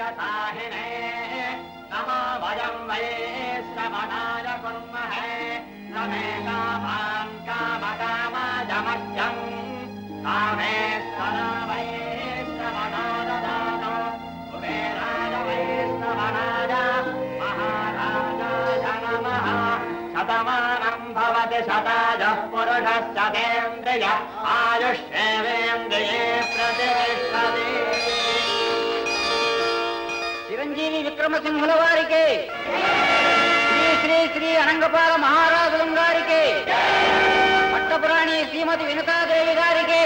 साहिने नमो वयं वै श्रवणाय कुर्महे नमे कामान् कामकामाजमह्यम् कामेश्वर वै श्रवणाददातो कुबेराय वै श्रवणाय महाराजाय नमः शतमानम् भवति शताजः पुरुषश्च तेन्द्रिय आयुष्येवेन्द्रिये प्रतिष्ठति చిరంజీవి విక్రమసింహుల వారికి శ్రీ శ్రీ శ్రీ అనంగపాల మహారాజులం గారికి పట్టపురాణి శ్రీమతి వినుతాదేవి గారికి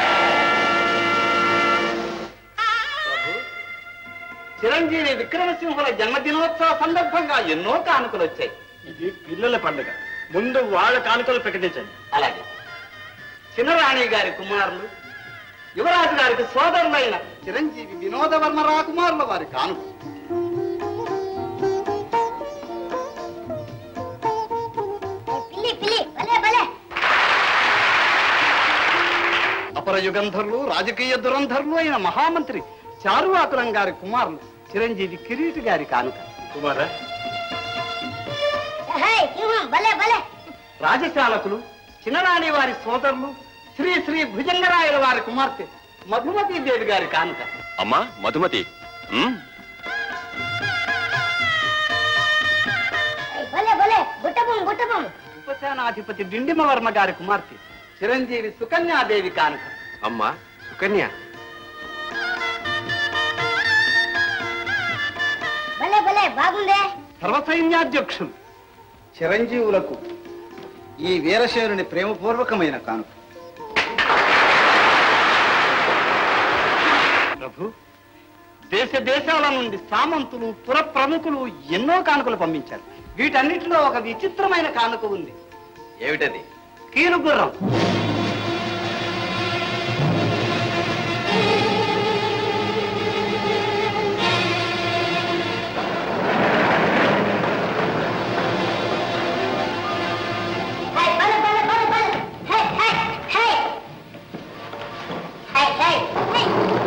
చిరంజీవి విక్రమసింహుల జన్మదినోత్సవ సందర్భంగా ఎన్నో కానుకలు వచ్చాయి ఇది పిల్లల పండుగ ముందు వాళ్ళ కానుకలు ప్రకటించండి అలాగే చిన్నరాణి గారి కుమారులు యువరాజు గారికి సోదరులైన చిరంజీవి వినోదవర్మ రాకుమారుల వారి కానుక పిల్లి పిల్లి భలే భలే అపర యుగంధర్లు రాజకీయ దురంధర్లు అయిన మహామంత్రి చారువాకులం గారి కుమారులు చిరంజీవి కిరీటి గారి కానుక కుమారా హే సింహం భలే భలే రాజశాలకులు చిన్నరాణి వారి సోదరులు శ్రీ శ్రీ భుజంగరాయల వారి కుమార్తె మధుమతి దేవి గారి కానుక అమ్మా మధుమతి ఉమ్, ఏయ్, భలే భలే బుట్టబొమ్మ బుట్టబొమ్మ ఉపసేనాధిపతి డిండిమవర్మ గారి కుమార్తె చిరంజీవి సుకన్యాదేవి కానుక అమ్మా సుకన్య భలే భలే బాగుందే సర్వసైన్యాధ్యక్షులు చిరంజీవులకు ఈ వీరశైరుని ప్రేమపూర్వకమైన కానుక ప్రభు దేశ దేశాల నుండి సామంతులు పుర ప్రముఖులు ఎన్నో కానుకలు పంపించారు వీటన్నిటిలో ఒక విచిత్రమైన కానుక ఉంది ఏమిటది కీలుగుర్రం హే భలే భలే భలే భలే హే హే హే హే హే హే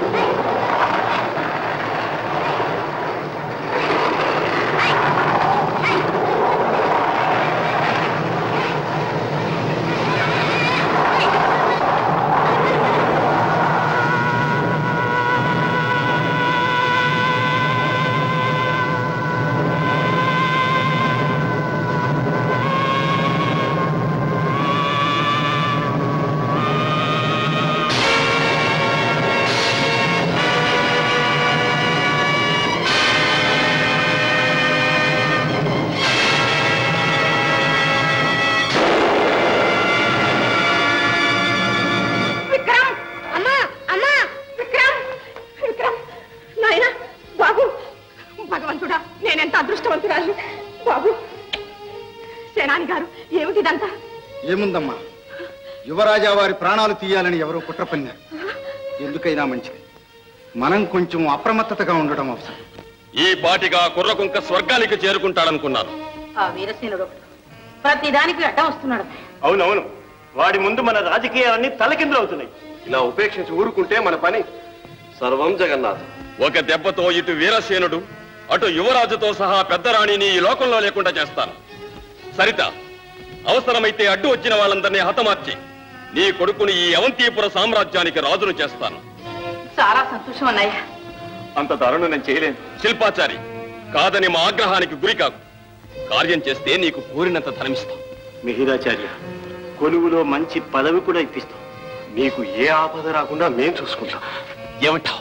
విక్రమ్ అమ్మా అమ్మా విక్రమ్ విక్రమ్ నాయనా బాబు భగవంతుడా నేనెంత అదృష్టవంతురాలు బాబు సేనాని గారు ఏమిటిదంతా ఏముందమ్మా యువరాజా వారి ప్రాణాలు తీయాలని ఎవరో కుట్ర పన్నారు ఎందుకైనా మంచిది మనం కొంచెం అప్రమత్తతగా ఉండడం అవసరం ఈ పాటిగా కుర్రకుంక స్వర్గానికి చేరుకుంటాడనుకున్నాను ఆ వీరసేనుడు ఒకడు. ప్రతిదానికి అడ్డం వస్తున్నాడు అవునవును వాడి ముందు మన రాజకీయాలన్నీ తలకిందులు అవుతున్నాయి ఇలా ఉపేక్షించి ఊరుకుంటే మన పని సర్వం జగన్నాథ్ ఒక దెబ్బతో ఇటు వీరసేనుడు అటు యువరాజుతో సహా పెద్ద రాణిని ఈ లోకంలో లేకుండా చేస్తాను సరిత అవసరమైతే అడ్డు వచ్చిన వాళ్ళందరినీ హతమార్చి నీ కొడుకుని ఈ అవంతిపుర సామ్రాజ్యానికి రాజును చేస్తాను చాలా సంతోషం అన్నయ్య అంత దారుణం నేను చేయలేను శిల్పాచారి కాదని మా ఆగ్రహానికి గురి కాకు కార్యం చేస్తే నీకు కోరినంత ధనమిస్తాం మిహిరాచార్య కొలువులో మంచి పదవి కూడా ఇప్పిస్తాం మీకు ఏ ఆపద రాకుండా మేం చూసుకుంటాం ఏమంటావు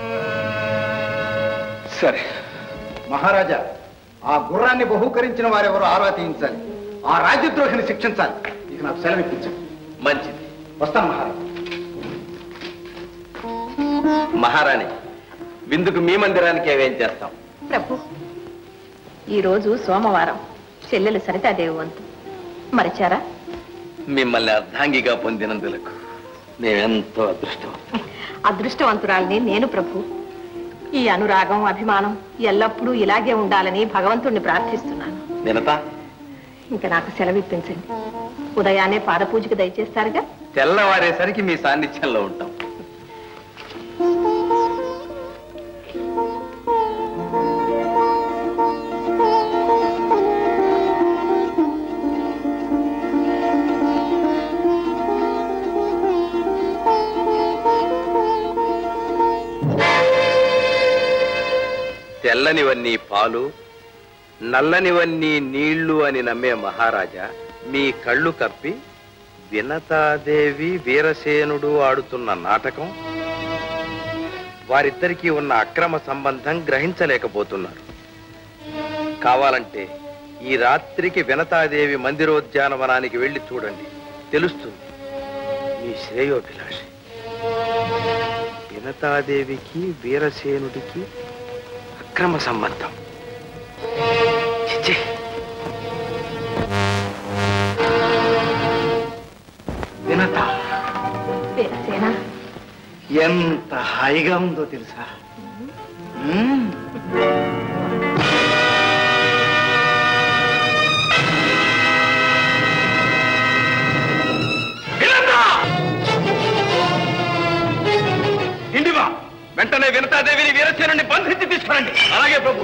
సరే మహారాజా ఆ గుర్రాన్ని బహూకరించిన వారెవరో ఆరా తీయించాలి ఆ రాజ్యద్రోహిని శిక్షించాలి ఇక నాకు సెలవు ఇప్పించండి మంచిది వస్తాను మహారాజా మహారాణి విందుకు మీ మందిరానికి ఏమేం చేస్తాం ప్రభు ఈరోజు సోమవారం చెల్లెలు సరితాదేవి వంతు మరిచారా మిమ్మల్ని అర్ధాంగిగా పొందినందులకు మేమెంతో అదృష్టం అదృష్టవంతురాల్ని నేను ప్రభు ఈ అనురాగం అభిమానం ఎల్లప్పుడూ ఇలాగే ఉండాలని భగవంతుణ్ణి ప్రార్థిస్తున్నాను వినత ఇంకా నాకు సెలవిప్పించండి ఉదయాన్నే పాదపూజకు దయచేస్తారుగా తెల్లవారేసరికి మీ సాన్నిధ్యంలో ఉంటాం తెల్లనివన్నీ పాలు నల్లనివన్నీ నీళ్లు అని నమ్మే మహారాజా మీ కళ్ళు కప్పి వినతాదేవి వీరసేనుడు ఆడుతున్న నాటకం వారిద్దరికీ ఉన్న అక్రమ సంబంధం గ్రహించలేకపోతున్నారు కావాలంటే ఈ రాత్రికి వినతాదేవి మందిరోద్యానవనానికి వెళ్ళి చూడండి తెలుస్తుంది మీ శ్రేయోభిలాషి వినతాదేవికి వీరసేనుడికి అక్రమ సంబంధం చిచ్చి వినత వీరసేన ఎంత హాయిగా ఉందో తెలుసా మ్మ్. ఇండివా వెంటనే వినతాదేవిని వీరసేనుని బంధించి తీసుకురండి అలాగే ప్రభు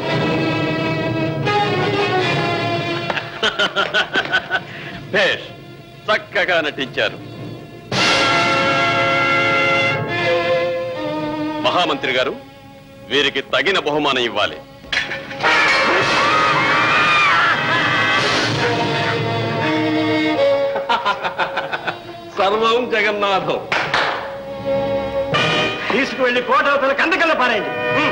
భేష్ చక్కగా నటించారు మహామంత్రి గారు వీరికి తగిన బహుమానం ఇవ్వాలి సర్వం జగన్నాథం తీసుకువెళ్లి కోటవతల కందకల్ల పారేయండి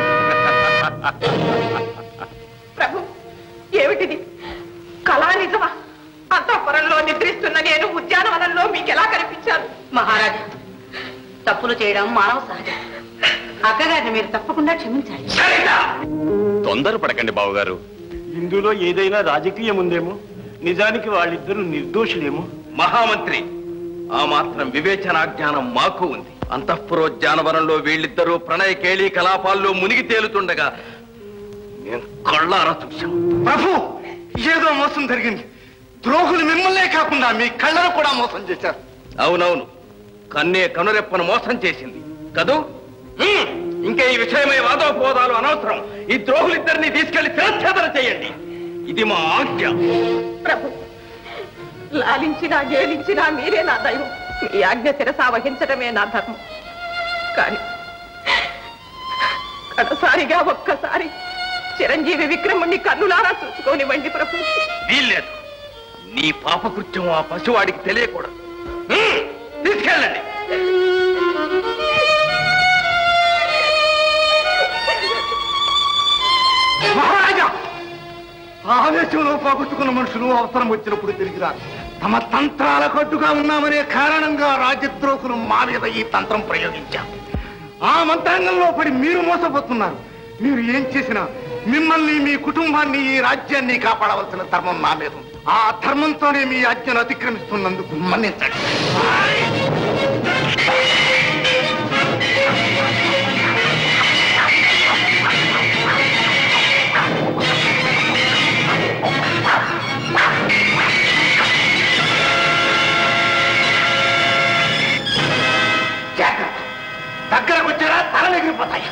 ప్రభు ఏమిటిది కళా నిజమా అంతఃపురంలో నిద్రిస్తున్న నేను ఉద్యానవనంలో మీకెలా కనిపించాను మహారాజా తప్పులు చేయడం మానవ సహజం అక్కగారిని మీరు తప్పకుండా క్షమించాలి తొందరపడకండి బావగారు ఇందులో ఏదైనా రాజకీయం ఉందేమో నిజానికి వాళ్ళిద్దరూ నిర్దోషులేమో మహామంత్రి ఆ మాత్రం వివేచనా జ్ఞానం మాకు ఉంది అంతఃపురోద్యానవనంలో వీళ్ళిద్దరూ ప్రణయ కేళీ కలాపాల్లో మునిగి తేలుతుండగా మేము కళ్ళారా చూశాం ప్రభు ఏదో మోసం జరిగింది ద్రోహులు మిమ్మల్నే కాకుండా మీ కళ్ళను కూడా మోసం చేశారు అవునవును కన్నే కనురెప్పను మోసం చేసింది కదూ హ్మ్. ఇంకా ఈ విషయమై వాదోపవాదాలు అనవసరం ఈ ద్రోహులిద్దరిని తీసుకెళ్లి తిరచ్ఛేదన చేయండి ఇది మా ఆజ్ఞ ప్రభు లాలించినా గేలించినా మీరే నా దైవం మీ ఆజ్ఞ శిరసా వహించడమే నా ధర్మం కానీ కడసారిగా ఒక్కసారి చిరంజీవి విక్రముణ్ణి కన్నులారా చూసుకోనివ్వండి ప్రభు వీల్లేదు నీ పాపకృత్యం ఆ పసివాడికి తెలియకూడదు హ్మ్. తీసుకెళ్ళండి మహారాజా ఆవేశంలో పోగొట్టుకున్న మనుషులు అవసరం వచ్చినప్పుడు తిరిగి రారు తమ తంత్రాల కట్టుగా ఉన్నామనే కారణంగా రాజద్రోహులు మా మీద ఈ తంత్రం ప్రయోగించారు ఆ మంత్రాంగంలో పడి మీరు మోసపోతున్నారు మీరు ఏం చేసినా మిమ్మల్ని మీ కుటుంబాన్ని ఈ రాజ్యాన్ని కాపాడవలసిన ధర్మం నా మీద ఉంది. ఆ ధర్మంతోనే మీ ఆజ్ఞను అతిక్రమిస్తున్నందుకు మన్నించండి జాగ్రత్త దగ్గరకు వచ్చారా తల ఎగిరిపోతాయి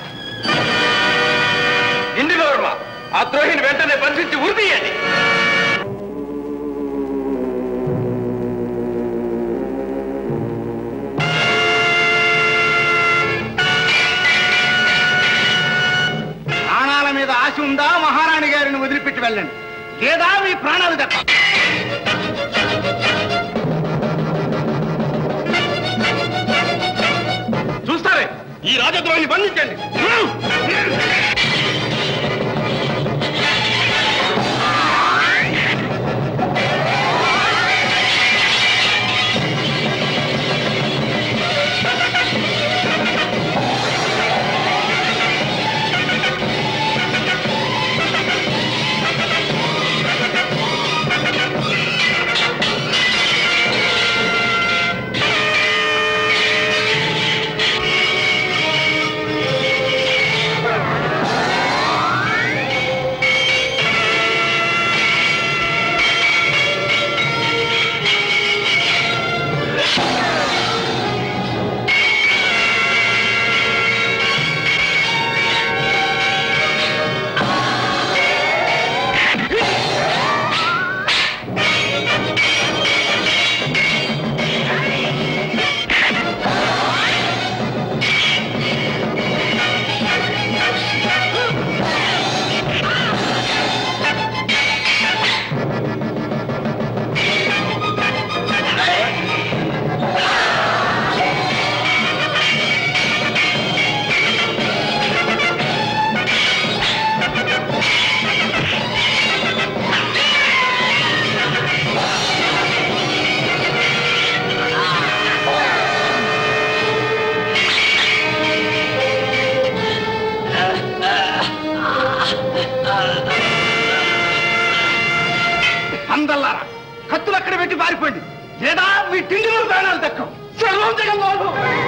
ఇందులో ఆ ద్రోహిని వెంటనే బంధించి ఉరితీయండి ప్రాణాల మీద ఆశ ఉందా మహారాణి గారిని వదిలిపెట్టి వెళ్ళండి లేదా మీ ప్రాణాలు దక్క చూస్తారే ఈ రాజద్రోహిని బంధించండి ఆ లేదా మీ తిండిలో ప్రాణాలు దక్కం సర్వం జగన్నాథం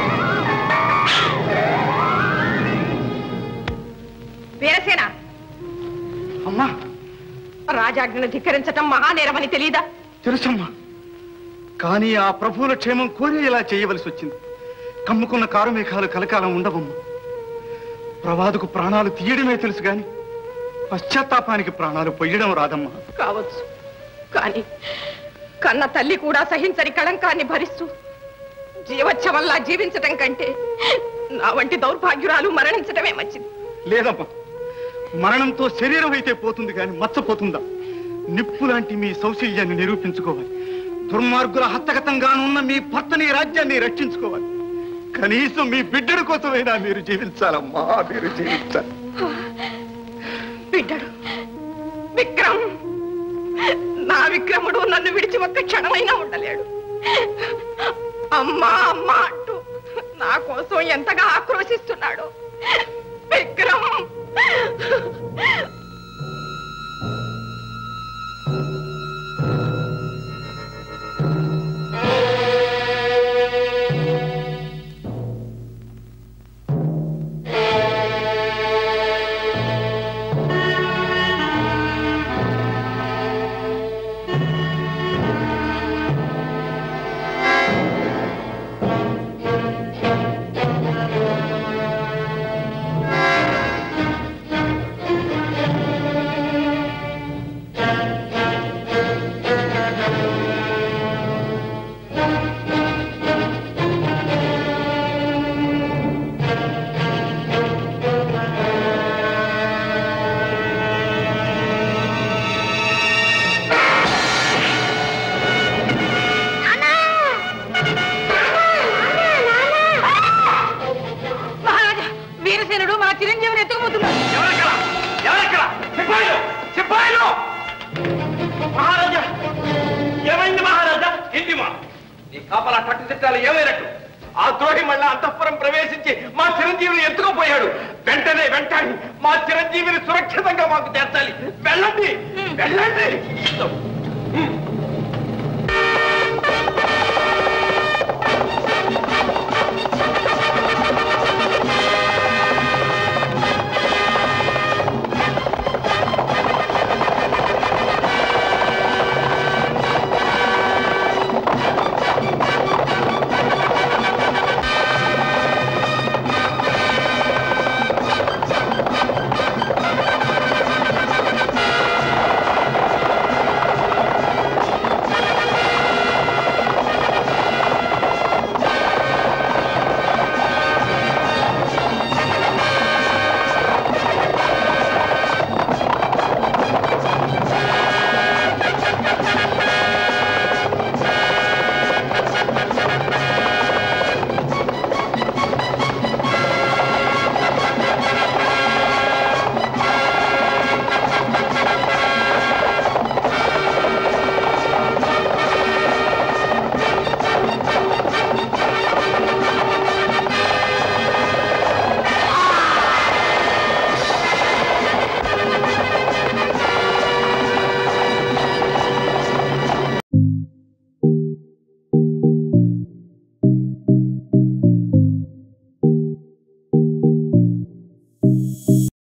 వీరసేన అమ్మా రాజాజ్ఞను ధిక్కరించటం మహానేరమని తెలీదా తెలుసమ్మా కానీ ఆ ప్రభువుల క్షేమం కోరి ఇలా చేయవలసి వచ్చింది కమ్ముకున్న కారుమేఘాలు కలకాలం ఉండవమ్మా ప్రవాదుకు ప్రాణాలు తీయడమే తెలుసు గాని పశ్చాత్తాపానికి ప్రాణాలు పొయ్యడం రాదమ్మా కావచ్చు కానీ కన్న తల్లి కూడా సహించని కళంకాన్ని భరిస్తూ జీవోత్సవంలా జీవించటం కంటే నా వంటి దౌర్భాగ్యురాలు మరణించటమే మంచిది లేదమ్మా మరణంతో శరీరం అయితే పోతుంది కానీ మచ్చపోతుందా నిప్పు లాంటి మీ సౌశల్యాన్ని నిరూపించుకోవాలి దుర్మార్గుల హస్తగతంగానున్న మీ భర్తని రాజ్యాన్ని రక్షించుకోవాలి కనీసం మీ బిడ్డల కోసమైనా మీరు జీవించాలమ్మా మీరు జీవించాలి బిడ్డడు విక్రమ్ నా విక్రముడు నన్ను విడిచి ఒక్క క్షణమైనా ఉండలేడు అమ్మా అమ్మా అంటూ నా కోసం ఎంతగా ఆక్రోశిస్తున్నాడు విక్రమ్ మహారాజా వీరసేనుడు మా చిరంజీవిని ఎత్తుకుపోతున్నాడు ఎవరెక్కడ ఎవరెక్కడ సిపాయిలు సిపాయిలు మహారాజా ఏమైంది మహారాజా ఏంటిమా నీ కాపలా కట్టుదిట్టాలు ఏమైనట్టు ఆ ద్రోహి మళ్ళా అంతఃపురం ప్రవేశించి మా చిరంజీవిని ఎత్తుకుపోయాడు వెంటనే వెంటాడి మా చిరంజీవిని సురక్షితంగా మాకు చేర్చాలి వెళ్ళండి వెళ్ళండి